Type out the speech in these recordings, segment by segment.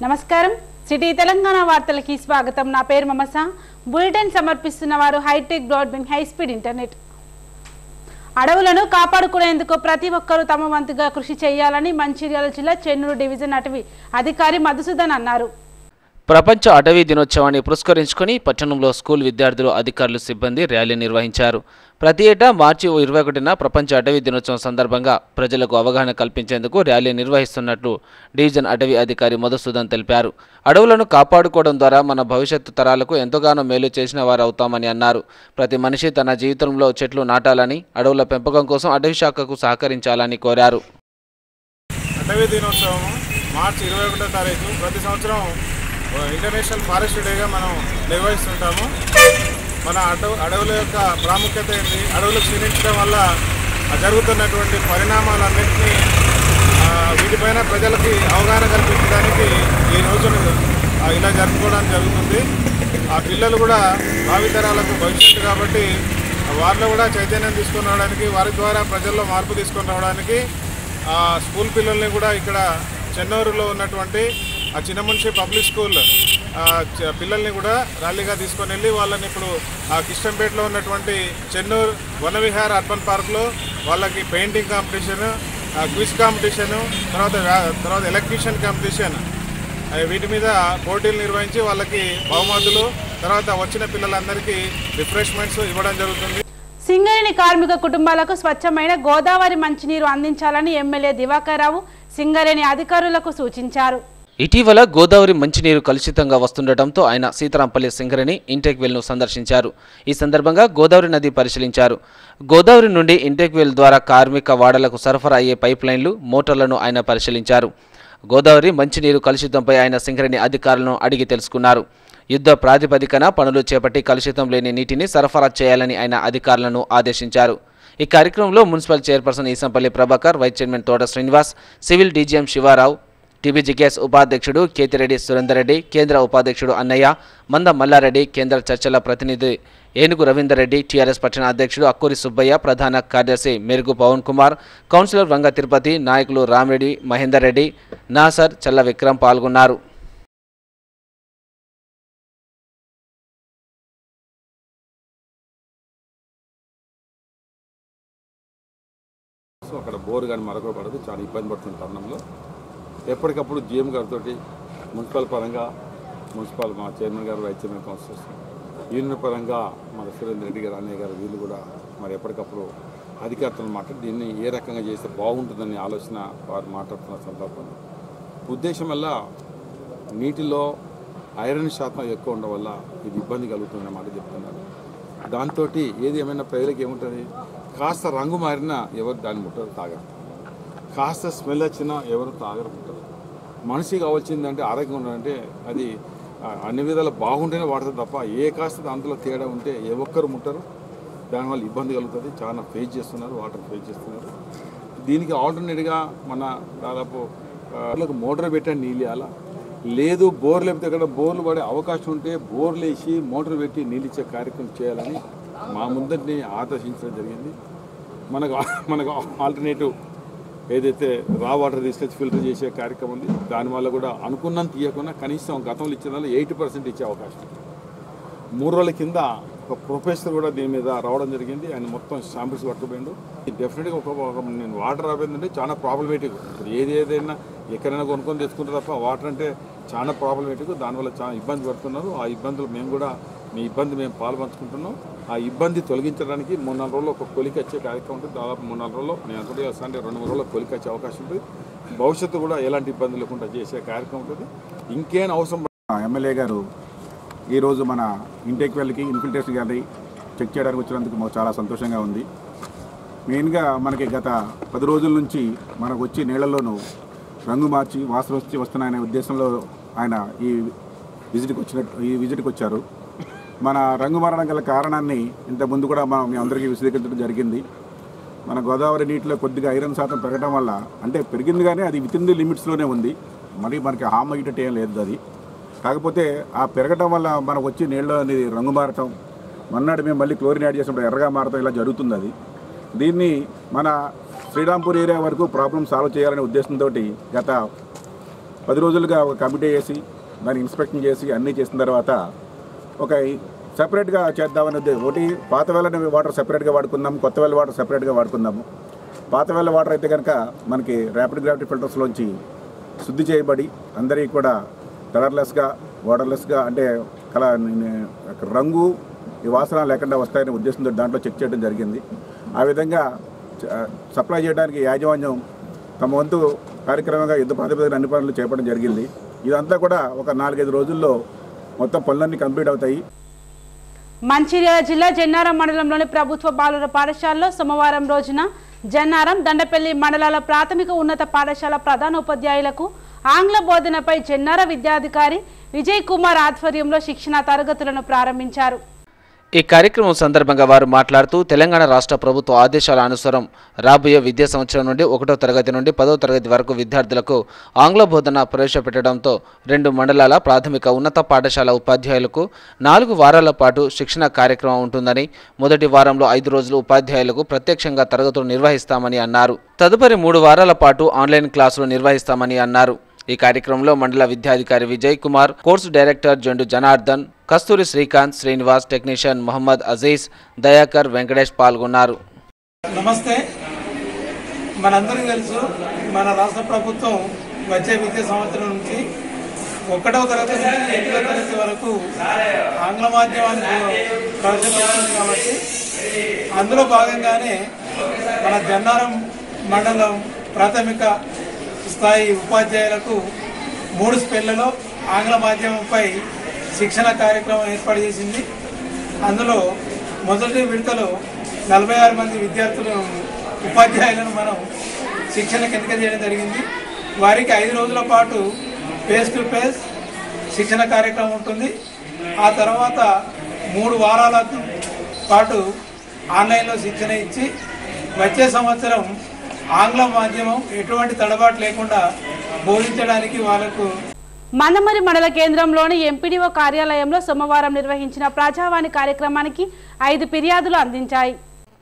నమస్కారం సిటీ తెలంగాణ వార్తలకి స్వాగతం నా పేరు మమస బులెటిన్ సమర్పిస్తున్న వారు hitech broadband high speed internet అడవులను కాపాడుకునేందుకు ప్రతి ఒక్కరూ తమ వంతుగా కృషి చేయాలని మంచిర్యాల జిల్లా చెన్నూరు డివిజన్ అటవీ అధికారి మధుసూదన్ అన్నారు ప్రపంచ అటవీ దినోత్సవాన్ని పురస్కరించుకొని పట్టణంలో స్కూల్ విద్యార్థులు అధికారులు సిబ్బంది ర్యాలీ నిర్వహించారు ప్రతి ఏటా మార్చి ఇరవై ఒకటిన ప్రపంచ అటవీ దినోత్సవం సందర్భంగా ప్రజలకు అవగాహన కల్పించేందుకు ర్యాలీ నిర్వహిస్తున్నట్లు డివిజన్ అటవీ అధికారి మధుసూదన్ తెలిపారు అడవులను కాపాడుకోవడం ద్వారా మన భవిష్యత్తు తరాలకు ఎంతగానో మేలు చేసిన వారు అవుతామని అన్నారు ప్రతి మనిషి తన జీవితంలో చెట్లు నాటాలని అడవుల పెంపకం కోసం అటవీ శాఖకు సహకరించాలని కోరారు అటవీ దినోత్సవం మార్చి ఇరవై ఒకటో తారీఖు ప్రతి సంవత్సరం ఆ, ఇంటర్నేషనల్ ఫారెస్ట్ డేగా మనం నిర్వహిస్తుంటాము మన అటవు అడవుల యొక్క ప్రాముఖ్యత ఏంటి అడవులు క్షీణించడం వల్ల ఆ జరుగుతున్నటువంటి పరిణామాలన్నింటినీ ఆ, వీటిపైన ప్రజలకి అవగాహన కల్పించడానికి ఈ రోజును ఆ, ఇలా జరుపుకోవడం జరుగుతుంది ఆ పిల్లలు కూడా భావితరాలకు భవిష్యత్తు కాబట్టి వారిలో కూడా చైతన్యం తీసుకొని రావడానికి వారి ద్వారా ప్రజల్లో మార్పు తీసుకొని రావడానికి ఆ స్కూల్ పిల్లల్ని కూడా ఇక్కడ చెన్నూరులో ఉన్నటువంటి ఆ చిన్నమున్షి పబ్లిక్ స్కూల్ ఆ, చ- పిల్లల్ని కూడా ర్యాలీగా తీసుకొని వెళ్ళి వాళ్ళని ఇప్పుడు ఆ కిష్టంపేటలో ఉన్నటువంటి చెన్నూరు వనవిహార్ అర్బన్ పార్క్లో వాళ్ళకి పెయింటింగ్ కాంపిటీషన్ క్విజ్ కాంపిటీషన్ తర్వాత వ్యా- తర్వాత ఎలక్ట్రీషియన్ కాంపిటీషన్ ఆ, వీటి మీద పోటీలు నిర్వహించి వాళ్ళకి బహుమతులు తర్వాత వచ్చిన పిల్లలందరికీ రిఫ్రెష్మెంట్స్ ఇవ్వడం జరుగుతుంది సింగరేణి కార్మిక కుటుంబాలకు స్వచ్ఛమైన గోదావరి మంచినీరు అందించాలని ఎమ్మెల్యే దివాకర్ రావు సింగరేణి అధికారులకు సూచించారు ఇటీవల గోదావరి మంచినీరు కలుషితంగా వస్తుండటంతో ఆయన సీతారాంపల్లి సింగరేణి ఇంటెక్ వెల్ను సందర్శించారు ఈ సందర్భంగా గోదావరి నది పరిశీలించారు గోదావరి నుండి ఇంటెక్ వెల్ ద్వారా కార్మిక వాడలకు సరఫరా అయ్యే పైప్ లైన్లు మోటార్లను ఆయన పరిశీలించారు గోదావరి మంచినీరు కలుషితంపై ఆయన సింగరేణి అధికారులను అడిగి తెలుసుకున్నారు యుద్ధ ప్రాతిపదికన పనులు చేపట్టి కలుషితం లేని నీటిని సరఫరా చేయాలని ఆయన అధికారులను ఆదేశించారు ఈ కార్యక్రమంలో municipal chairperson Eesampalli Prabhakar vice chairman Thota Srinivas civil DGM Sivarao TBGKS ఉపాధ్యక్షుడు కేతిరెడ్డి సురేందర్ రెడ్డి కేంద్ర ఉపాధ్యక్షుడు అన్నయ్య మంద మల్లారెడ్డి కేంద్ర చర్చల ప్రతినిధి ఏనుగు రవీందర్ రెడ్డి టీఆర్ఎస్ పట్టణ అధ్యక్షుడు అక్కూరి సుబ్బయ్య ప్రధాన కార్యదర్శి మెరుగు పవన్ కుమార్ కౌన్సిలర్ వంగ తిరుపతి నాయకులు రామిరెడ్డి మహేందర్ రెడ్డి నాసర్ చల్ల విక్రమ్ పాల్గొన్నారు సో అక్కడ బోర్ కానీ మరొక పడదు చాలా ఇబ్బంది పడుతున్న తరుణంలో ఎప్పటికప్పుడు జీఎం గారితో మున్సిపల్ పరంగా మున్సిపల్ మా చైర్మన్ గారు వైస్ చైర్మన్ కౌన్సిలర్స్ యూనియన్ పరంగా మన సురేందర్ రెడ్డి గారు అన్నయ్య గారు వీళ్ళు కూడా మరి ఎప్పటికప్పుడు అధికారులతో మాట్లాడి దీన్ని ఏ రకంగా చేస్తే బాగుంటుందనే ఆలోచన వారు మాట్లాడుతున్న సందర్భంలో ఉద్దేశం వల్ల నీటిలో ఐరన్ శాతం ఎక్కువ ఉండడం వల్ల ఇది ఇబ్బంది కలుగుతుందన్న మాట చెప్తున్నారు దాంతో ఏది ఏమైనా ప్రజలకు ఏముంటుంది కాస్త రంగు మారినా ఎవరు దాన్ని ముట్టరు తాగరు కాస్త స్మెల్ వచ్చినా ఎవరు తాగరు ముట్టరు మనిషి కావాల్సిందంటే ఆరోగ్యం ఉండాలంటే అది ఆ, అన్ని విధాలు బాగుంటేనే వాడుతుంది తప్ప ఏ కాస్త అందులో తేడా ఉంటే ఏ ఒక్కరు ముట్టరు దానివల్ల ఇబ్బంది కలుగుతుంది చాలా ఫేస్ చేస్తున్నారు వాటర్ ఫేస్ చేస్తున్నారు దీనికి ఆల్టర్నేట్గా మన దాదాపు ఆ, వాళ్ళకు మోటార్ పెట్టాను నీళ్ళు ఇవ్వాలా లేదు బోర్ లేకపోతే ఇక్కడ బోర్లు పడే అవకాశం ఉంటే బోర్లు వేసి మోటార్ పెట్టి నీళ్ళు ఇచ్చే కార్యక్రమం చేయాలని మా ముందరిని ఆదేశించడం జరిగింది మనకు మనకు ఆల్టర్నేటివ్ ఏదైతే రా వాటర్ తీసుకొచ్చి ఫిల్టర్ చేసే కార్యక్రమం ఉంది దానివల్ల కూడా అనుకున్నంత తీయకుండా కనీసం గతంలో ఇచ్చిన దానిలో ఎయిటీ పర్సెంట్ ఇచ్చే అవకాశం ఉంది మూడు రోజుల కింద ఒక ప్రొఫెసర్ కూడా దీని మీద రావడం జరిగింది ఆయన మొత్తం శాంపిల్స్ పట్టుకుపోయిండు డెఫినెట్గా ఒక ఒక నేను వాటర్ రాబోయిందంటే చాలా ప్రాబ్లమేటిక్ ఇప్పుడు ఏది ఏదైనా ఎక్కడైనా కొనుక్కొని తెచ్చుకుంటే తప్ప వాటర్ అంటే చాలా ప్రాబ్లమేటిక్ దానివల్ల చాలా ఇబ్బంది పడుతున్నారు ఆ ఇబ్బందులు మేము కూడా మీ ఇబ్బంది మేము పాల్పంచుకుంటున్నాం ఆ ఇబ్బంది తొలగించడానికి మూడు నాలుగు రోజుల్లో ఒక కొలికి వచ్చే కార్యక్రమం ఉంటుంది దాదాపు మూడు నాలుగు రోజుల్లో నేను అనుకుంటే సండే రెండు మూడు రోజుల్లో కొలికి వచ్చే అవకాశం ఉంటుంది భవిష్యత్తు కూడా ఎలాంటి ఇబ్బంది లేకుండా చేసే కార్యక్రమం ఉంటుంది ఇంకేం అవసరం ఆ ఎమ్మెల్యే గారు ఈరోజు మన ఇంటేక్ వెళ్ళకి ఇన్ఫిల్ట్రేషన్ గారిని చెక్ చేయడానికి వచ్చినందుకు మాకు చాలా సంతోషంగా ఉంది మెయిన్గా మనకి గత పది రోజుల నుంచి మనకు వచ్చి నీళ్లలోనూ రంగు మార్చి వాసన వచ్చి వస్తున్నాయనే ఉద్దేశంలో ఆయన ఈ విజిట్కి వచ్చినట్టు ఈ విజిట్కి వచ్చారు మన రంగు మారడం గల కారణాన్ని ఇంత ముందు కూడా మనం మీ అందరికీ విశదీకరించడం జరిగింది మన గోదావరి నీటిలో కొద్దిగా ఐరన్ శాతం పెరగడం వల్ల అంటే పెరిగింది కానీ అది విత్ ఇన్ ది లిమిట్స్లోనే ఉంది మరి మనకి హామ్ అయ్యేటట్టు ఏం లేదు అది కాకపోతే ఆ పెరగటం వల్ల మనకు వచ్చి నీళ్ళు అనేది రంగు మారటం మొన్నటి మేము మళ్ళీ క్లోరిన్ యాడ్ చేసినప్పుడు ఎర్రగా మారటం ఇలా జరుగుతుంది అది దీన్ని మన శ్రీరాంపూర్ ఏరియా వరకు ప్రాబ్లం సాల్వ్ చేయాలనే ఉద్దేశంతో గత పది రోజులుగా ఒక కమిటీ వేసి దాన్ని ఇన్స్పెక్షన్ చేసి అన్నీ చేసిన తర్వాత ఒక సపరేట్గా చేద్దామని ఉద్దే- ఒకటి పాత వెళ్ళ వాటర్ సపరేట్గా వాడుకుందాం కొత్త వెళ్ళ వాటర్ సపరేట్గా వాడుకుందాము పాత వెళ్ళ వాటర్ అయితే కనుక మనకి ర్యాపిడ్ గ్రావిటీ ఫిల్టర్స్లోంచి శుద్ధి చేయబడి అందరికీ కూడా కలర్లెస్గా వాటర్లెస్గా అంటే కల రంగు ఈ వాసన లేకుండా వస్తాయనే ఉద్దేశంతో దాంట్లో చెక్ చేయడం జరిగింది ఆ విధంగా చ- సప్లై చేయడానికి యాజమాన్యం తమ వంతు కార్యక్రమంగా యుద్ధ ప్రాతిపదికన అన్ని పనులు చేపట్టడం జరిగింది ఇదంతా కూడా ఒక నాలుగైదు రోజుల్లో మొత్తం పనులన్నీ కంప్లీట్ అవుతాయి మంచిర్యాల జిల్లా జన్నారం మండలంలోని ప్రభుత్వ బాలుర పాఠశాలలో సోమవారం రోజున జన్నారం దండపల్లి మండలాల ప్రాథమిక ఉన్నత పాఠశాల ప్రధానోపాధ్యాయులకు ఆంగ్ల బోధనపై జన్నార విద్యాధికారి విజయ్ కుమార్ ఆధ్వర్యంలో శిక్షణ తరగతులను ప్రారంభించారు ఈ కార్యక్రమం సందర్భంగా వారు మాట్లాడుతూ తెలంగాణ రాష్ట్ర ప్రభుత్వ ఆదేశాల అనుసారం రాబోయే విద్యా సంవత్సరం నుండి ఒకటో తరగతి నుండి పదో తరగతి వరకు విద్యార్థులకు ఆంగ్ల బోధన ప్రవేశపెట్టడంతో రెండు మండలాల ప్రాథమిక ఉన్నత పాఠశాల ఉపాధ్యాయులకు నాలుగు వారాల పాటు శిక్షణ కార్యక్రమం ఉంటుందని మొదటి వారంలో ఐదు రోజులు ఉపాధ్యాయులకు ప్రత్యక్షంగా తరగతులు నిర్వహిస్తామని అన్నారు తదుపరి మూడు వారాల పాటు ఆన్లైన్ క్లాసులు నిర్వహిస్తామని అన్నారు ఈ కార్యక్రమంలో మండల విద్యాధికారి Vijay Kumar course director Jandu Janardhan Kasturi Srikanth Srinivas technician Mohammed Aziz Dayakar Venkatesh పాల్గొన్నారు నమస్తే మనందరికీ తెలుసు మన రాష్ట్ర ప్రభుత్వం వచ్చే విద్యా సంవత్సరం నుంచి ఒకటవ తరగతి నుంచి ఎనిమిదవ తరగతి వరకు ఆంగ్ల మాధ్యమాన్ని ప్రవేశపెడుతుంది కాబట్టి అందులో భాగంగానే మన జన్నారం మండలం ప్రాథమిక స్థాయి ఉపాధ్యాయులకు మూడు స్పెల్లలో ఆంగ్ల మాధ్యమంపై శిక్షణ కార్యక్రమం ఏర్పాటు చేసింది అందులో మొదటి విడతలో నలభై ఆరు మంది విద్యార్థులను ఉపాధ్యాయులను మనం శిక్షణకు ఎన్నిక చేయడం జరిగింది వారికి ఐదు రోజుల పాటు ఫేస్ టు ఫేస్ శిక్షణ కార్యక్రమం ఉంటుంది ఆ తర్వాత మూడు వారాల పాటు ఆన్లైన్లో శిక్షణ ఇచ్చి వచ్చే సంవత్సరం ఆంగ్ల మాధ్యమం ఎటువంటి తడబాటు లేకుండా బోధించడానికి వాళ్ళకు మందమరి మండల కేంద్రంలోని ఎంపీడీఓ కార్యాలయంలో సోమవారం నిర్వహించిన ప్రజావాణి కార్యక్రమానికి ఐదు ఫిర్యాదులు అందించాయి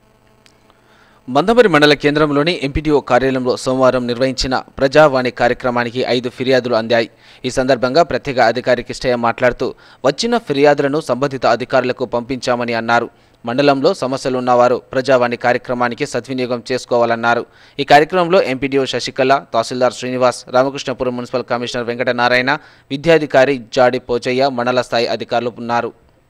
మందమరి మండల కేంద్రంలోని ఎంపీడీఓ కార్యాలయంలో సోమవారం నిర్వహించిన ప్రజావాణి కార్యక్రమానికి ఐదు ఫిర్యాదులు అందాయి ఈ సందర్భంగా ప్రత్యేక అధికారి కిష్టయ్య మాట్లాడుతూ వచ్చిన ఫిర్యాదులను సంబంధిత అధికారులకు పంపించామని అన్నారు మండలంలో సమస్యలు ఉన్నవారు ప్రజావాణి కార్యక్రమానికి సద్వినియోగం చేసుకోవాలన్నారు ఈ కార్యక్రమంలో ఎంపీడీఓ శశికళ తహసీల్దార్ శ్రీనివాస్ రామకృష్ణపురం మున్సిపల్ కమిషనర్ వెంకటనారాయణ విద్యాధికారి జాడి పోచయ్య మండల స్థాయి అధికారులు ఉన్నారు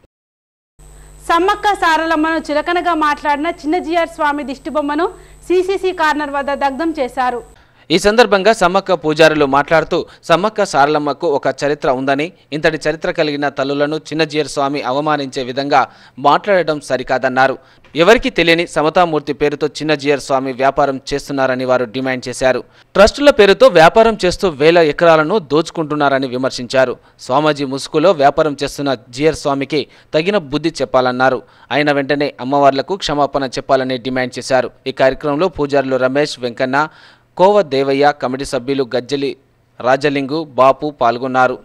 సమ్మక్క సారలమ్మను చులకనగా మాట్లాడిన చిన్నజీఆర్ స్వామి దిష్టిబొమ్మను సీసీసీ కార్నర్ వద్ద దగ్ధం చేశారు ఈ సందర్భంగా సమ్మక్క పూజారులు మాట్లాడుతూ సమ్మక్క సారలమ్మకు ఒక చరిత్ర ఉందని ఇంతటి చరిత్ర కలిగిన తల్లులను చిన్నజీయర్ స్వామి అవమానించే విధంగా మాట్లాడటం సరికాదన్నారు ఎవరికి తెలియని సమతామూర్తి పేరుతో చిన్నజీయర్ స్వామి వ్యాపారం చేస్తున్నారని వారు డిమాండ్ చేశారు ట్రస్టుల పేరుతో వ్యాపారం చేస్తూ వేల ఎకరాలను దోచుకుంటున్నారని విమర్శించారు స్వామీజీ ముసుగులో వ్యాపారం చేస్తున్న జియర్ స్వామికి తగిన బుద్ధి చెప్పాలన్నారు ఆయన వెంటనే అమ్మవార్లకు క్షమాపణ చెప్పాలని డిమాండ్ చేశారు ఈ కార్యక్రమంలో పూజారులు రమేష్ వెంకన్న కోవ దేవయ్య కమిటీ సభ్యులు గజ్జలి రాజలింగు బాపు పాల్గొన్నారు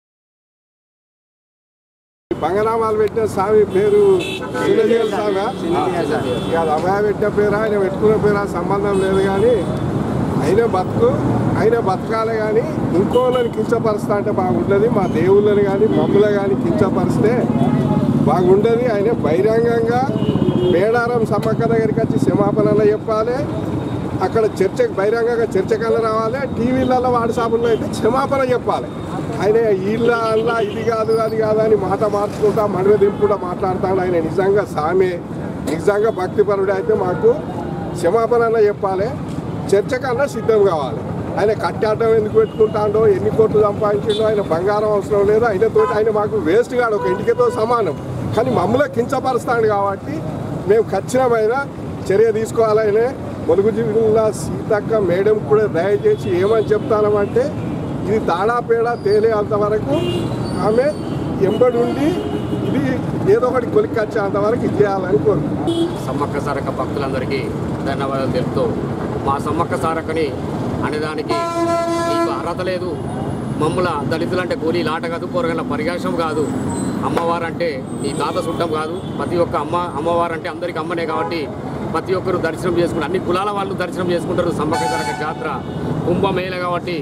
బంగనామాలు పెట్టిన స్వామి పేరు చిన్నజీవన స్వామి ఇక అది అభయ పెట్టిన పేరా ఆయన పెట్టుకున్న పేరా సంబంధం లేదు కానీ అయినా బతుకు అయినా బతకాలి కానీ ఇంకోళ్ళని కించపరుస్తా అంటే బాగుంటుంది మా దేవుళ్ళని కానీ మమ్మల్ని కానీ కించపరిస్తే బాగుంటుంది ఆయన బహిరంగంగా మేడారం సమ్మక్క దగ్గరికి వచ్చి క్షమాపణలు చెప్పాలి అక్కడ చర్చకు బహిరంగంగా చర్చకల్లా రావాలి టీవీలలో వాట్సాప్లో అయితే క్షమాపణ చెప్పాలి ఆయన వీళ్ళ అల్లా ఇది కాదు అది కాదు అని మాట మార్చుకుంటా మనమే దింపుకుంటా మాట్లాడతాడు ఆయన నిజంగా సామే నిజంగా భక్తిపరుడు అయితే మాకు క్షమాపణ అన్న చెప్పాలి చర్చకన్నా సిద్ధం కావాలి ఆయన కట్టాటం ఎందుకు పెట్టుకుంటాడో ఎన్ని కోట్లు సంపాదించిండో ఆయన బంగారం అవసరం లేదు ఆయనతో ఆయన మాకు వేస్ట్ కాడు ఒక ఇంటికితో సమానం కానీ మమ్మల్ని కించపరుస్తాడు కాబట్టి మేము ఖచ్చితమైన చర్య తీసుకోవాలనే ములుగు జిల్లా సీతక్క మేడం కూడా దయచేసి ఏమని చెప్తానంటే ఇది తాడాపేడ తేలేంత వరకు ఆమె ఎంబడి ఉండి ఇది ఏదో ఒకటి కొలికొచ్చేంత వరకు ఇది చేయాలని కోరుకుంటున్నాను సమ్మక్క సారక్క భక్తులందరికీ ధన్యవాదాలు తెలుపుతూ మా సమ్మక్క సారక్కని అనేదానికి నీకు అర్హత లేదు మమ్మల దళితులంటే కూలీలు ఆట కాదు పోరగల పరిగాశం కాదు అమ్మవారంటే నీ తాత చుట్టం కాదు ప్రతి ఒక్క అమ్మ అమ్మవారంటే అందరికి అమ్మనే కాబట్టి ప్రతి ఒక్కరు దర్శనం చేసుకుంటారు అన్ని కులాల వాళ్ళు దర్శనం చేసుకుంటారు సమ్మక్క సారక్క జాతర కుంభమేళ కాబట్టి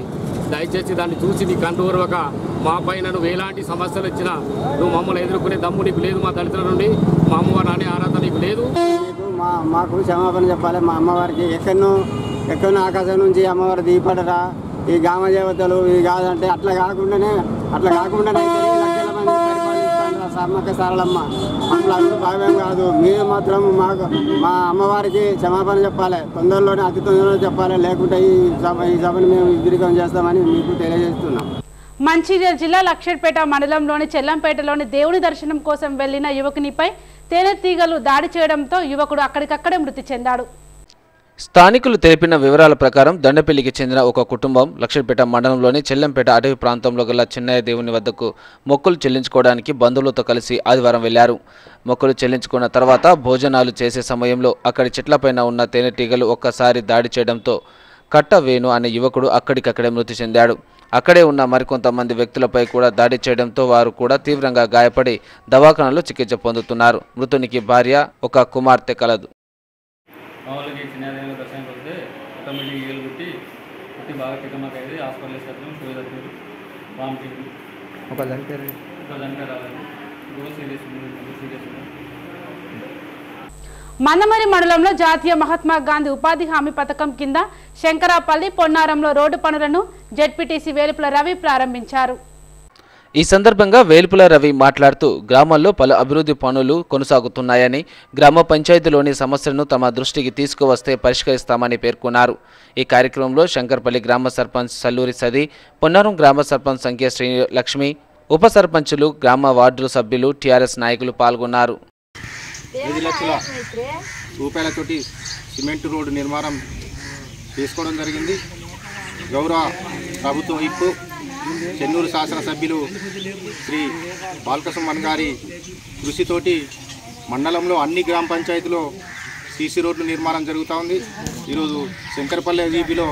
దయచేసి దాన్ని చూసి నీ కంటూరవక మా పైన నువ్వు ఎలాంటి సమస్యలు వచ్చినా నువ్వు మమ్మల్ని ఎదుర్కొనే దమ్ము నీకు లేదు మా దళితుల నుండి మా అమ్మవారు అనే ఆరాధన నీకు లేదు మీకు మా మాకు క్షమాపణ చెప్పాలి మా అమ్మవారికి ఎక్కడనో ఎక్కడనో ఆకాశం నుంచి అమ్మవారు దీపడరా ఈ గ్రామ దేవతలు ఇది కాదంటే అట్లా కాకుండానే అట్లా కాకుండానే అయితే ఈ లక్షల మంది పరిపాలిస్తాను సమ్మక్క సారలమ్మ అట్లా అందరూ భావ్యం కాదు మీరు మాత్రం మాకు మా అమ్మవారికి క్షమాపణ చెప్పాలి తొందరలోనే అతి తొందరలో చెప్పాలి లేకుంటే ఈ సభ ఈ సభను మేము విద్రికం చేస్తామని మీకు తెలియజేస్తున్నాం మంచిర్యాల జిల్లా లక్షడ్పేట మండలంలోని చెల్లంపేటలోని దేవుని దర్శనం కోసం వెళ్లిన యువకునిపై తేనెతీగలు దాడి చేయడంతో యువకుడు అక్కడికక్కడే మృతి చెందాడు స్థానికులు తెలిపిన వివరాల ప్రకారం దండపల్లికి చెందిన ఒక కుటుంబం లక్షపేట మండలంలోని చెల్లంపేట అటవీ ప్రాంతంలో గల చిన్నయ్య దేవుని వద్దకు మొక్కులు చెల్లించుకోవడానికి బంధువులతో కలిసి ఆదివారం వెళ్లారు మొక్కులు చెల్లించుకున్న తర్వాత భోజనాలు చేసే సమయంలో అక్కడి చెట్లపైన ఉన్న తేనెటీగలు ఒక్కసారి దాడి చేయడంతో కట్ట వేణు అనే యువకుడు అక్కడికక్కడే మృతి చెందాడు అక్కడే ఉన్న మరికొంతమంది వ్యక్తులపై కూడా దాడి చేయడంతో వారు కూడా తీవ్రంగా గాయపడి దవాఖానలో చికిత్స పొందుతున్నారు మృతునికి భార్య ఒక కుమార్తె కలదు మామూలుగా ఈ చిన్న ఏదైనా దర్శనానికి వస్తే ఆటోమేటిక్ ఈగలు కుట్టి కుట్టి బాగా తిక్కమక అయింది హాస్పిటల్ వేసేస్తాం షూ తగ్గింది వామిటింగ్ ఒక చనిపోయారు ఒక దానికే రాలేదు ఇప్పుడు సీరియస్ సీరియస్ మందమరి మండలంలో జాతీయ మహాత్మా గాంధీ ఉపాధి హామీ పథకం కింద శంకరాపల్లి పొన్నారంలో రోడ్డు పనులను జెడ్పీటీసీ వేలుపుల రవి ప్రారంభించారు ఈ సందర్భంగా వేల్పుల రవి మాట్లాడుతూ గ్రామాల్లో పలు అభివృద్ధి పనులు కొనసాగుతున్నాయని గ్రామ పంచాయతీలోని సమస్యలను తమ దృష్టికి తీసుకువస్తే పరిష్కరిస్తామని పేర్కొన్నారు ఈ కార్యక్రమంలో శంకర్పల్లి గ్రామ సర్పంచ్ సల్లూరి సది పొన్నారం గ్రామ సర్పంచ్ సంఖ్య శ్రీ లక్ష్మి ఉప సర్పంచులు గ్రామ వార్డు సభ్యులు టీఆర్ఎస్ నాయకులు పాల్గొన్నారు ఐదు లక్షల రూపాయలతోటి సిమెంట్ రోడ్డు నిర్మాణం చేసుకోవడం జరిగింది గౌరవ ప్రభుత్వం ఇప్పు చెన్నూరు శాసనసభ్యులు శ్రీ బాలకసుమన్ గారి కృషితోటి మండలంలో అన్ని గ్రామ పంచాయతీలో సీసీ రోడ్లు నిర్మాణం జరుగుతూ ఉంది ఈరోజు శంకరపల్లె వీధిలో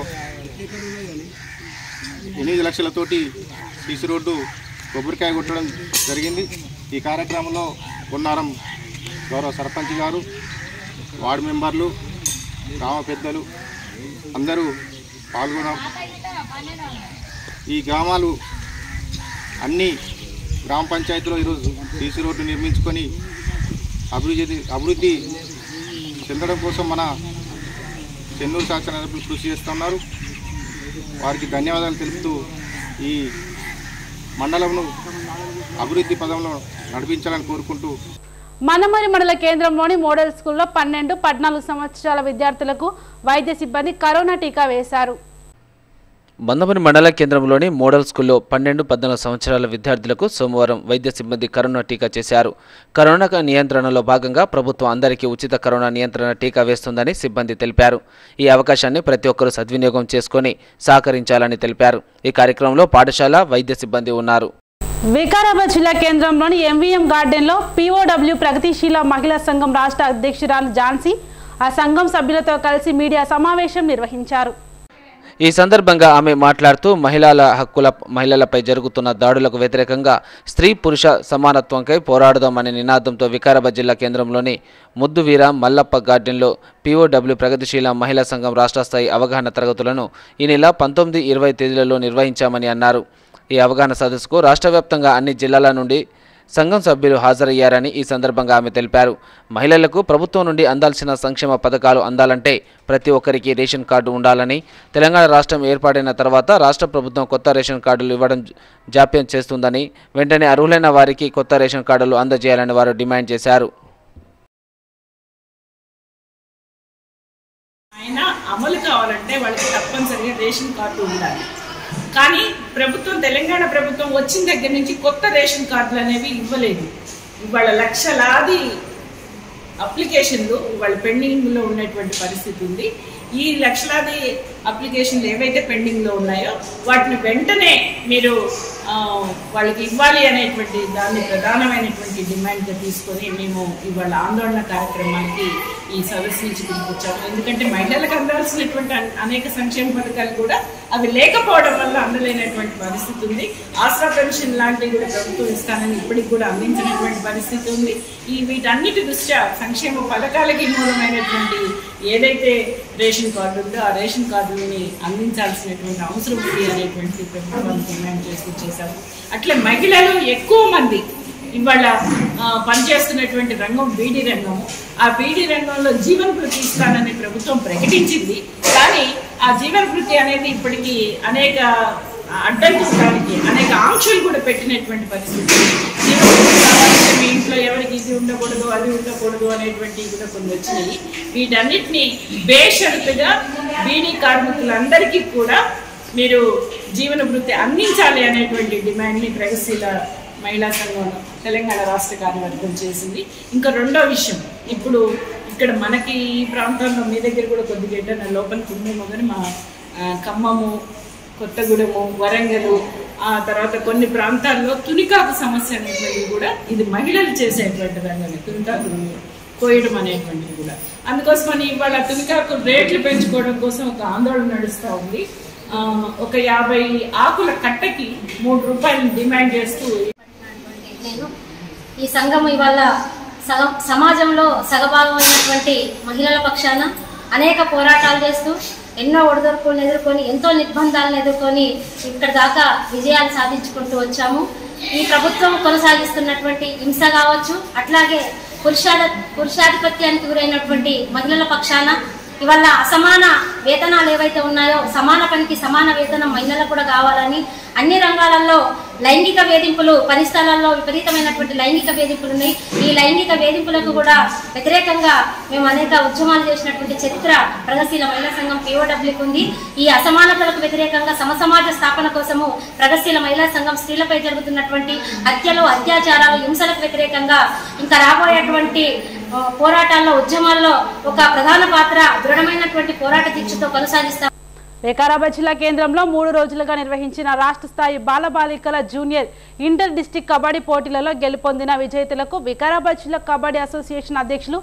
ఎనిమిది లక్షలతోటి సీసీ రోడ్డు కొబ్బరికాయ కొట్టడం జరిగింది ఈ కార్యక్రమంలో కొన్నారం గౌరవ సర్పంచ్ గారు వార్డు మెంబర్లు గ్రామ పెద్దలు అందరూ పాల్గొన్నాం ఈ గ్రామాలు అన్ని గ్రామ పంచాయతీలో ఈరోజు సీసీ రోడ్డు నిర్మించుకొని అభివృద్ధి అభివృద్ధి చెందడం కోసం మన చెన్నూరు శాసనసభ్యులు కృషి చేస్తున్నారు వారికి ధన్యవాదాలు తెలుపుతూ ఈ మండలంను అభివృద్ధి పదంలో నడిపించాలని కోరుకుంటూ మనమరి మండల కేంద్రంలోని మోడల్ స్కూల్లో పన్నెండు పద్నాలుగు సంవత్సరాల విద్యార్థులకు వైద్య సిబ్బంది కరోనా టీకా వేశారు బందమని మండల కేంద్రంలోని మోడల్ స్కూల్లో పన్నెండు పద్నాలుగు సంవత్సరాల విద్యార్థులకు సోమవారం వైద్య సిబ్బంది కరోనా టీకా చేశారు కరోనా నియంత్రణలో భాగంగా ప్రభుత్వం అందరికీ ఉచిత కరోనా నియంత్రణ టీకా వేస్తుందని సిబ్బంది తెలిపారు ఈ అవకాశాన్ని ప్రతి ఒక్కరూ సద్వినియోగం చేసుకొని సహకరించాలని తెలిపారు ఈ కార్యక్రమంలో పాఠశాల వైద్య సిబ్బంది ఉన్నారు వికారాబాద్ జిల్లా కేంద్రంలోని ఎంవీఎం గార్డెన్లో పీఓడబ్ల్యూ ప్రగతిశీల మహిళా సంఘం రాష్ట్ర అధ్యక్షురాలు ఝాన్సీ ఆ సంఘం సభ్యులతో కలిసి మీడియా సమావేశం నిర్వహించారు ఈ సందర్భంగా ఆమె మాట్లాడుతూ మహిళల హక్కుల మహిళలపై జరుగుతున్న దాడులకు వ్యతిరేకంగా స్త్రీ పురుష సమానత్వంకై పోరాడదామనే నినాదంతో వికారాబాద్ జిల్లా కేంద్రంలోని ముద్దువీర మల్లప్ప గార్డెన్లో పీఓడబ్ల్యూ ప్రగతిశీల మహిళా సంఘం రాష్ట్ర స్థాయి అవగాహన తరగతులను ఈ నెల పంతొమ్మిది ఇరవై తేదీలలో నిర్వహించామని అన్నారు ఈ అవగాహన సదస్సుకు రాష్ట్ర వ్యాప్తంగా అన్ని జిల్లాల నుండి సంఘం సభ్యులు హాజరయ్యారని ఈ సందర్భంగా ఆమె తెలిపారు మహిళలకు ప్రభుత్వం నుండి అందాల్సిన సంక్షేమ పథకాలు అందాలంటే ప్రతి ఒక్కరికి రేషన్ కార్డు ఉండాలని తెలంగాణ రాష్ట్రం ఏర్పాటైన తర్వాత రాష్ట్ర ప్రభుత్వం కొత్త రేషన్ కార్డులు ఇవ్వడం జాప్యం చేస్తుందని వెంటనే అర్హులైన వారికి కొత్త రేషన్ కార్డులు అందజేయాలని వారు డిమాండ్ చేశారు అయినా అమలు కావాలంటే వాళ్ళకి తప్పనిసరిగా రేషన్ కార్డు ఉండాలి కానీ ప్రభుత్వం తెలంగాణ ప్రభుత్వం వచ్చిన దగ్గర నుంచి కొత్త రేషన్ కార్డులు అనేవి ఇవ్వలేదు ఇవాళ లక్షలాది అప్లికేషన్లు ఇవాళ పెండింగ్లో ఉన్నటువంటి పరిస్థితి ఉంది ఈ లక్షలాది అప్లికేషన్లు ఏవైతే పెండింగ్లో ఉన్నాయో వాటిని వెంటనే మీరు ఆ, వాళ్ళకి ఇవ్వాలి అనేటువంటి దాన్ని ప్రధానమైనటువంటి డిమాండ్గా తీసుకొని మేము ఇవాళ ఆందోళన కార్యక్రమానికి ఈ సదస్సు నుంచి తీసుకొచ్చాము ఎందుకంటే మహిళలకు అందాల్సినటువంటి అన్- అనేక సంక్షేమ పథకాలు కూడా అవి లేకపోవడం వల్ల అందలేనటువంటి పరిస్థితి ఉంది ఆసరా పెన్షన్ లాంటివి కూడా ప్రభుత్వం ఇస్తానని ఇప్పటికి కూడా అందించినటువంటి పరిస్థితి ఉంది ఈ వీటన్నిటి దృష్ట్యా సంక్షేమ పథకాలకి మూలమైనటువంటి ఏదైతే రేషన్ కార్డు ఉందో ఆ రేషన్ కార్డుని అందించాల్సినటువంటి అవసరం ఉంది అనేటువంటి ప్రభుత్వానికి డిమాండ్ చేస్తూ చేశాము అట్లే మహిళలు ఎక్కువ మంది ఇవాళ ఆ, పనిచేస్తున్నటువంటి రంగం బీడీ రంగము ఆ బీడీ రంగంలో జీవన భృతి ఇస్తానని ప్రభుత్వం ప్రకటించింది కానీ ఆ జీవన భృతి అనేది ఇప్పటికీ అనేక అడ్డంకులకి అనేక ఆంక్షలు కూడా పెట్టినటువంటి పరిస్థితి జీవన భృతి కావాలంటే మీ ఇంట్లో ఎవరికి ఇది ఉండకూడదు అది ఉండకూడదు అనేటువంటివి కూడా కొన్ని వచ్చినాయి వీటన్నిటిని బేషరతుగా బీడీ కార్మికులందరికీ కూడా మీరు జీవన వృత్తి అందించాలి అనేటువంటి డిమాండ్ని ప్రగతిశీల మహిళా సంఘం తెలంగాణ రాష్ట్ర కార్యవర్గం చేసింది ఇంకా రెండో విషయం ఇప్పుడు ఇక్కడ మనకి ఈ ప్రాంతంలో మీ దగ్గర కూడా కొద్దిగా ఏంటంటే లోపలికి ఉందేమో కానీ మా ఆ, ఖమ్మము కొత్తగూడెము వరంగల్ ఆ తర్వాత కొన్ని ప్రాంతాల్లో తునికాకు సమస్య అనేటువంటిది కూడా ఇది మహిళలు చేసేటువంటి రంగమే తునికాకు కోయడం అనేటువంటిది కూడా అందుకోసమని ఇవాళ తునికాకు రేట్లు పెంచుకోవడం కోసం ఒక ఆందోళన నడుస్తూ ఉంది ఆ, ఒక యాభై ఆకుల కట్టకి మూడు రూపాయలు డిమాండ్ చేస్తూ నేను ఈ సంఘం ఇవాళ సగం సమాజంలో సగభాగమైనటువంటి మహిళల పక్షాన అనేక పోరాటాలు చేస్తూ ఎన్నో ఒడిదొడుకులను ఎదుర్కొని ఎంతో నిర్బంధాలను ఎదుర్కొని ఇక్కడ దాకా విజయాలు సాధించుకుంటూ వచ్చాము ఈ ప్రభుత్వం కొనసాగిస్తున్నటువంటి హింస కావచ్చు అట్లాగే పురుషాధ పురుషాధిపత్యానికి గురైనటువంటి మహిళల పక్షాన ఇవాళ అసమాన వేతనాలు ఏవైతే ఉన్నాయో సమాన పనికి సమాన వేతనం మహిళలకు కూడా కావాలని అన్ని రంగాలలో లైంగిక వేధింపులు పని స్థలాల్లో విపరీతమైనటువంటి లైంగిక వేధింపులు ఉన్నాయి ఈ లైంగిక వేధింపులకు కూడా వ్యతిరేకంగా మేము అనేక ఉద్యమాలు చేసినటువంటి చరిత్ర ప్రగతిశీల మహిళా సంఘం పిఓడబ్ల్యూకి ఉంది ఈ అసమానతలకు వ్యతిరేకంగా సమసమాజ స్థాపన కోసము ప్రగతిశీల మహిళా సంఘం స్త్రీలపై జరుగుతున్నటువంటి హత్యలు అత్యాచారాలు హింసలకు వ్యతిరేకంగా ఇంకా రాబోయేటువంటి ఆ, పోరాటాల్లో ఉద్యమాల్లో ఒక ప్రధాన పాత్ర దృఢమైనటువంటి పోరాట దీక్షతో కొనసాగిస్తాం వికారాబాద్ జిల్లా కేంద్రంలో మూడు రోజులుగా నిర్వహించిన రాష్ట్ర స్థాయి బాలబాలికల జూనియర్ ఇంటర్ డిస్టిక్ కబడ్డీ పోటీలలో గెలుపొందిన విజేతలకు వికారాబాద్ జిల్లా కబడ్డీ అసోసియేషన్ అధ్యక్షులు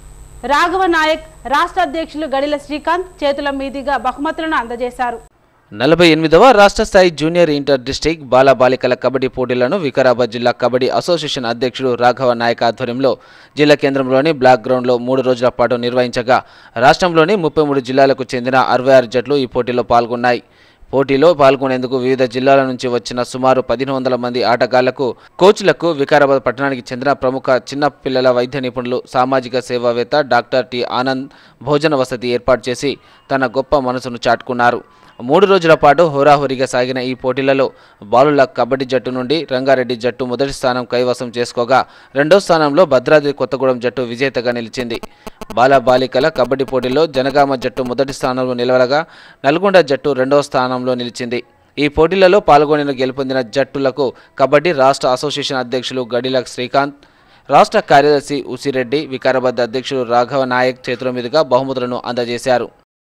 రాఘవ నాయక్ రాష్ట్ర అధ్యక్షులు గడిల శ్రీకాంత్ చేతుల మీదుగా బహుమతులను అందజేశారు నలభై ఎనిమిదవ రాష్ట్ర స్థాయి జూనియర్ ఇంటర్ డిస్టిక్ బాల బాలికల కబడ్డీ పోటీలను వికారాబాద్ జిల్లా కబడ్డీ అసోసియేషన్ అధ్యక్షుడు రాఘవ నాయక్ ఆధ్వర్యంలో జిల్లా కేంద్రంలోని బ్లాక్ గ్రౌండ్లో మూడు రోజుల పాటు నిర్వహించగా రాష్ట్రంలోని ముప్పై మూడు జిల్లాలకు చెందిన అరవై ఆరు జట్లు ఈ పోటీలో పాల్గొన్నాయి పోటీలో పాల్గొనేందుకు వివిధ జిల్లాల నుంచి వచ్చిన సుమారు పదిహేను వందల మంది ఆటగాళ్లకు కోచ్లకు వికారాబాద్ పట్టణానికి చెందిన ప్రముఖ చిన్న పిల్లల వైద్య నిపుణులు సామాజిక సేవావేత్త డాక్టర్ టి ఆనంద్ భోజన వసతి ఏర్పాటు చేసి తన గొప్ప మనసును చాటుకున్నారు మూడు రోజుల పాటు హోరాహోరీగా సాగిన ఈ పోటీలలో బాలుల కబడ్డీ జట్టు నుండి రంగారెడ్డి జట్టు మొదటి స్థానం కైవసం చేసుకోగా రెండో స్థానంలో భద్రాద్రి కొత్తగూడెం జట్టు విజేతగా నిలిచింది బాల బాలికల కబడ్డీ పోటీలో జనగామ జట్టు మొదటి స్థానంలో నిలవగా నల్గొండ జట్టు రెండవ స్థానంలో నిలిచింది ఈ పోటీలలో పాల్గొని గెలుపొందిన జట్టులకు కబడ్డీ రాష్ట్ర అసోసియేషన్ అధ్యక్షులు గడిల శ్రీకాంత్ రాష్ట్ర కార్యదర్శి ఉసిరెడ్డి వికారాబాద్ అధ్యక్షులు రాఘవ నాయక్ చేతుల మీదుగా బహుమతులను అందజేశారు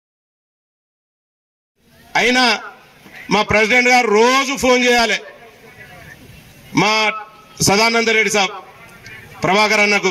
అయినా మా ప్రెసిడెంట్ గారు రోజు ఫోన్ చేయాలి మా సదానంద రెడ్డి సాబ్ ప్రభాకర్ అన్నకు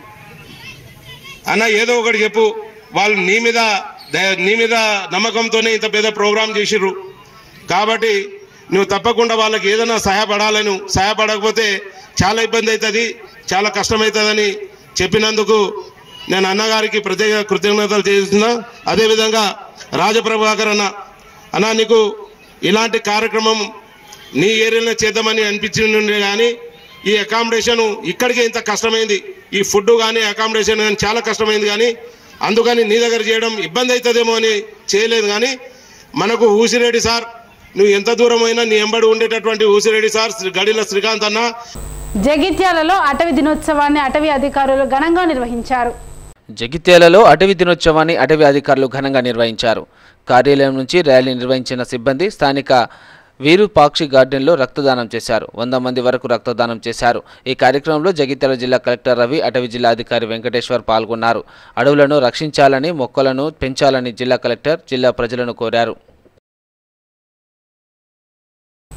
అన్న ఏదో ఒకటి చెప్పు వాళ్ళు నీ మీద దయ- నీ మీద నమ్మకంతోనే ఇంత పెద్ద ప్రోగ్రాం చేసిర్రు కాబట్టి నువ్వు తప్పకుండా వాళ్ళకి ఏదైనా సహాయపడాలను సహాయపడకపోతే చాలా ఇబ్బంది అవుతుంది చాలా కష్టమవుతుందని చెప్పినందుకు నేను అన్నగారికి ప్రత్యేక కృతజ్ఞతలు చేస్తున్నా అదేవిధంగా రాజప్రభాకర్ అన్న అన్న నీకు ఇలాంటి కార్యక్రమం నీ ఏరియాలో చేద్దామని అనిపించింది కానీ ఈ అకామిడేషన్ ఇక్కడికి ఇంత కష్టమైంది ఈ ఫుడ్ కానీ అకామిడేషన్ కానీ చాలా కష్టమైంది కానీ అందుకని నీ దగ్గర చేయడం ఇబ్బంది అవుతుందేమో అని చేయలేదు కానీ మనకు ఊసిరెడ్డి సార్ నువ్వు ఎంత దూరం అయినా నీ ఎంబడి ఉండేటటువంటి ఊసిరెడ్డి సార్ శ్రీ- గడిల శ్రీకాంత్ అన్న జగిత్యాలలో అటవీ దినోత్సవాన్ని అటవీ అధికారులు ఘనంగా నిర్వహించారు జగిత్యాలలో అటవీ దినోత్సవాన్ని అటవీ అధికారులు ఘనంగా నిర్వహించారు కార్యాలయం నుంచి ర్యాలీ నిర్వహించిన సిబ్బంది స్థానిక వీరుపాక్షి గార్డెన్లో రక్తదానం చేశారు వంద మంది వరకు రక్తదానం చేశారు ఈ కార్యక్రమంలో జగిత్యాల జిల్లా కలెక్టర్ రవి అటవీ జిల్లా అధికారి వెంకటేశ్వర్ పాల్గొన్నారు అడవులను రక్షించాలని మొక్కలను పెంచాలని జిల్లా కలెక్టర్ జిల్లా ప్రజలను కోరారు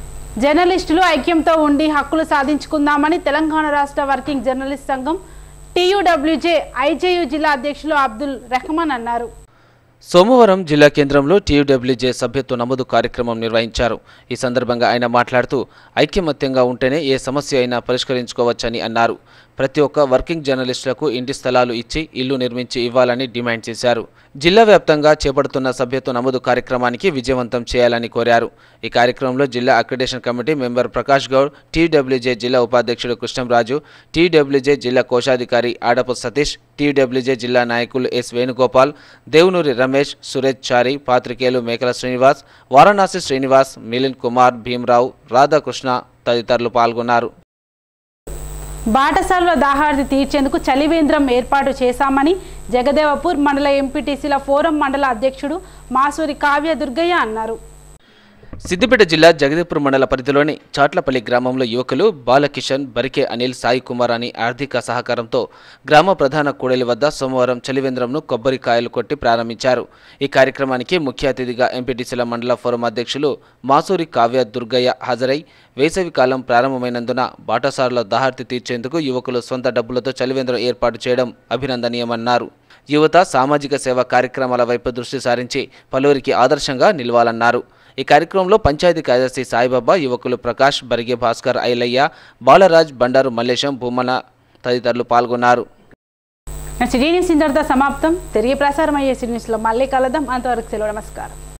జర్నలిస్టులు ఐక్యంతో ఉండి హక్కులు సాధించుకుందామని తెలంగాణ రాష్ట్ర వర్కింగ్ జర్నలిస్ట్ సంఘం టీయూడబ్ల్యూజే ఐజేయు జిల్లా అధ్యక్షులు అబ్దుల్ రెహమాన్ అన్నారు సోమవారం జిల్లా కేంద్రంలో టీయూడబ్ల్యూజే సభ్యత్వ నమోదు కార్యక్రమం నిర్వహించారు ఈ సందర్భంగా ఆయన మాట్లాడుతూ ఐక్యమత్యంగా ఉంటేనే ఏ సమస్య అయినా పరిష్కరించుకోవచ్చని అన్నారు ప్రతి ఒక్క వర్కింగ్ జర్నలిస్టులకు ఇంటి స్థలాలు ఇచ్చి ఇల్లు నిర్మించి ఇవ్వాలని డిమాండ్ చేశారు జిల్లా వ్యాప్తంగా చేపడుతున్న సభ్యత్వ నమోదు కార్యక్రమానికి విజయవంతం చేయాలని కోరారు ఈ కార్యక్రమంలో జిల్లా accreditation committee member Prakash Goud TWJ జిల్లా ఉపాధ్యక్షుడు కృష్ణంరాజు టీడబ్ల్యూజే జిల్లా కోశాధికారి ఆడపు సతీష్ టీడబ్ల్యూజే జిల్లా నాయకులు ఎస్ వేణుగోపాల్ దేవునూరి రమేష్ సురేష్ చారి పాత్రికేయులు మేకల శ్రీనివాస్ వారణాసి శ్రీనివాస్ మిలిన్ కుమార్ భీమరావు రాధాకృష్ణ తదితరులు పాల్గొన్నారు బాటసారుల దాహార్ది తీర్చేందుకు చలివేంద్రం ఏర్పాటు చేశామని జగదేవపూర్ మండల ఎంపీటీసీల ఫోరం మండల అధ్యక్షుడు మాసూరి కావ్య దుర్గయ్య అన్నారు సిద్దిపేట జిల్లా జగదీపూర్ మండల పరిధిలోని చాట్లపల్లి గ్రామంలో యువకులు బాలకిషన్ బరికే అనిల్ సాయి కుమార్ అని ఆర్థిక సహకారంతో గ్రామ ప్రధాన కూడలి వద్ద సోమవారం చలివేంద్రంను కొబ్బరికాయలు కొట్టి ప్రారంభించారు ఈ కార్యక్రమానికి ముఖ్య అతిథిగా ఎంపీటీసీల మండల ఫోరం అధ్యక్షులు మాసూరి కావ్య దుర్గయ్య హాజరై వేసవి కాలం ప్రారంభమైనందున బాటసారుల దాహార్తి తీర్చేందుకు యువకులు సొంత డబ్బులతో చలివేంద్రం ఏర్పాటు చేయడం అభినందనీయమన్నారు యువత సామాజిక సేవా కార్యక్రమాల వైపు దృష్టి సారించి పలువురికి ఆదర్శంగా నిలవాలన్నారు ఈ కార్యక్రమంలో పంచాయతీ కార్యదర్శి సాయిబాబా యువకులు ప్రకాష్ బరిగే భాస్కర్ ఐలయ్య బాలరాజ్ బండారు మల్లేశం భూమన తదితరులు పాల్గొన్నారు సిటీ న్యూస్ ఇంతటితో సమాప్తం తిరిగి ప్రసారం అయ్యే సిటీ న్యూస్లో మళ్ళీ కలుద్దాం అంతవరకు సెలవు నమస్కారం